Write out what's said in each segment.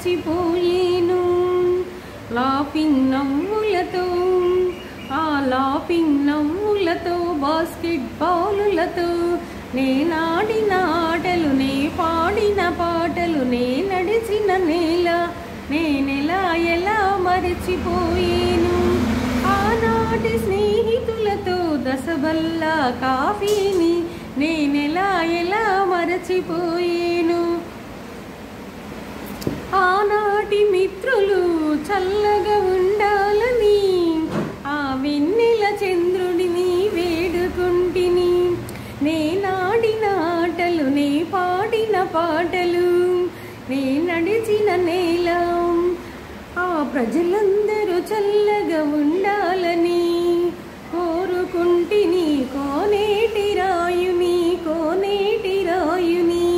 మరచిపోయేను laughing నవ్వులతో ఆ laughing నవ్వులతో బాస్కెట్ బాలులతో నేనాడిన ఆటలు నే పాడిన పాటలు నే నడిచిన నేల నేనెలా ఎలా మరచిపోయేను ఆనాటి స్నేహితులతో దశబల్ల కాఫీని నేనెలా ఎలా మరచిపోయేను ఆనాటి మిత్రులు చల్లగా ఉండాలని ఆ వెన్నెల చంద్రుడిని వేడుకుంటిని నేనాడిన ఆటలు నే పాడిన పాటలు నే నడిచిన నేల ఆ ప్రజలందరూ చల్లగా ఉండాలని కోరుకుంటిని కోనేటి రాయుని కోనేటి రాయుని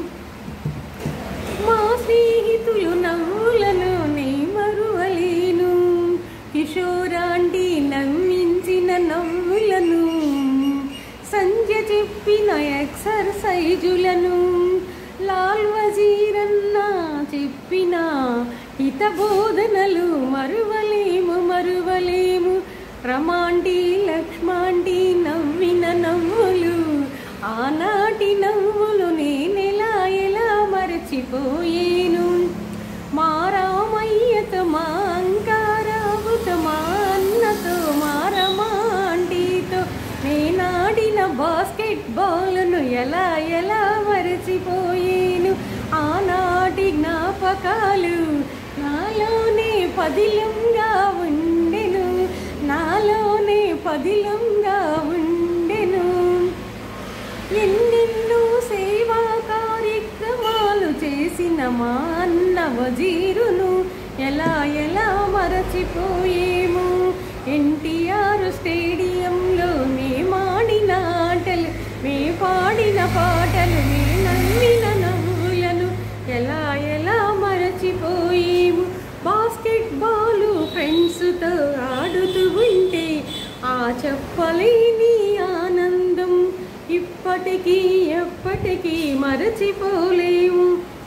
మా స్నేహితులు నవ్వులను నే మరువలేను కిషోరాంటి నవ్వించిన నవ్వులను సంధ్య చెప్పిన ఎక్సర్సైజులను లాల్ వజీరన్న చెప్పిన హిత బోధనలు మరువలేము మరువలేము రమాంటి లక్ష్మాంటి నవ్విన నవ్వులు ఆనాటి నవ్వులు నేనెలా ఎలా మరచిపోయేను మా రామయ్యతో మా అంకారావుతో మా అన్నతో మా రమాంటితో నేనాడిన బాస్కెట్ బాల్ను ఎలా ఎలా మరచిపోయేను ఆనాటి జ్ఞాపకాలు నాలోనే పదిలంగా ఉండెను నాలోనే పదిలంగా ఉండెను ఎన్నెన్నో సేవా కార్యక్రమాలు చేసిన మా అన్న వజీరును ఎలా ఎలా మరచిపోయేము ఎన్టీఆర్ స్టేడియంలో మేమాడిన ఆటలు మే పాడిన పాటలు మే నవ్విన నవ్వులను ఎలా ఎలా మరచిపోయేము బాస్కెట్ బాలు ఫ్రెండ్స్తో ఆడుతూ ఉంటే ఆ చెప్పలేని ఆనందం ఇప్పటికీ ఎప్పటికీ మరచిపోలేము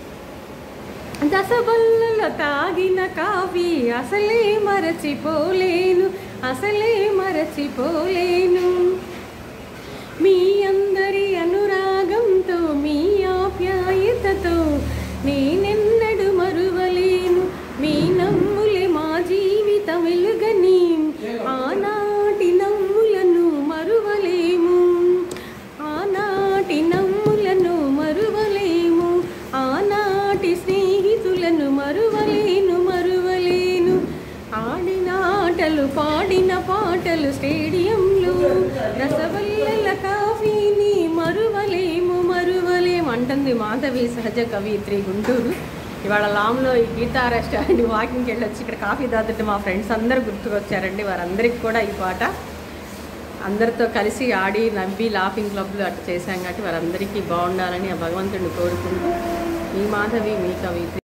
దశబల్లల తాగిన కాఫీ అసలే మరచిపోలేను అసలే మరచిపోలేను మీ అందరి అనురాగంతో మీ ఆప్యాయతతో నేనెన్నడు మరువలేను మీ నవ్వులే మా జీవిత వెలుగని ఆనాటి నవ్వులను మరువలేము ఆనాటి నవ్వులను మరువలేము ఆనాటి స్నేహితులను మరువలేను మరువలేను ఆడిన ఆటలు పాడిన పాటలు స్టేడియంలో రసవల్లల కాఫీని మరువలేము మరువలేము అంటుంది మాధవి సహజ కవిత్రి గుంటూరు ఇవాళ లామ్లో ఈ గీతా రెస్టారెంట్ వాకింగ్కి వెళ్ళొచ్చి ఇక్కడ కాఫీ తాగుతుంటే మా ఫ్రెండ్స్ అందరూ గుర్తుకొచ్చారండి వారందరికీ కూడా ఈ పాట అందరితో కలిసి ఆడి నవ్వి లాఫింగ్ క్లబ్లు అట్లా చేశాం కాబట్టి వారందరికీ బాగుండాలని ఆ భగవంతుడిని కోరుకుంటూ మీ మాధవి మీ కవిత్రి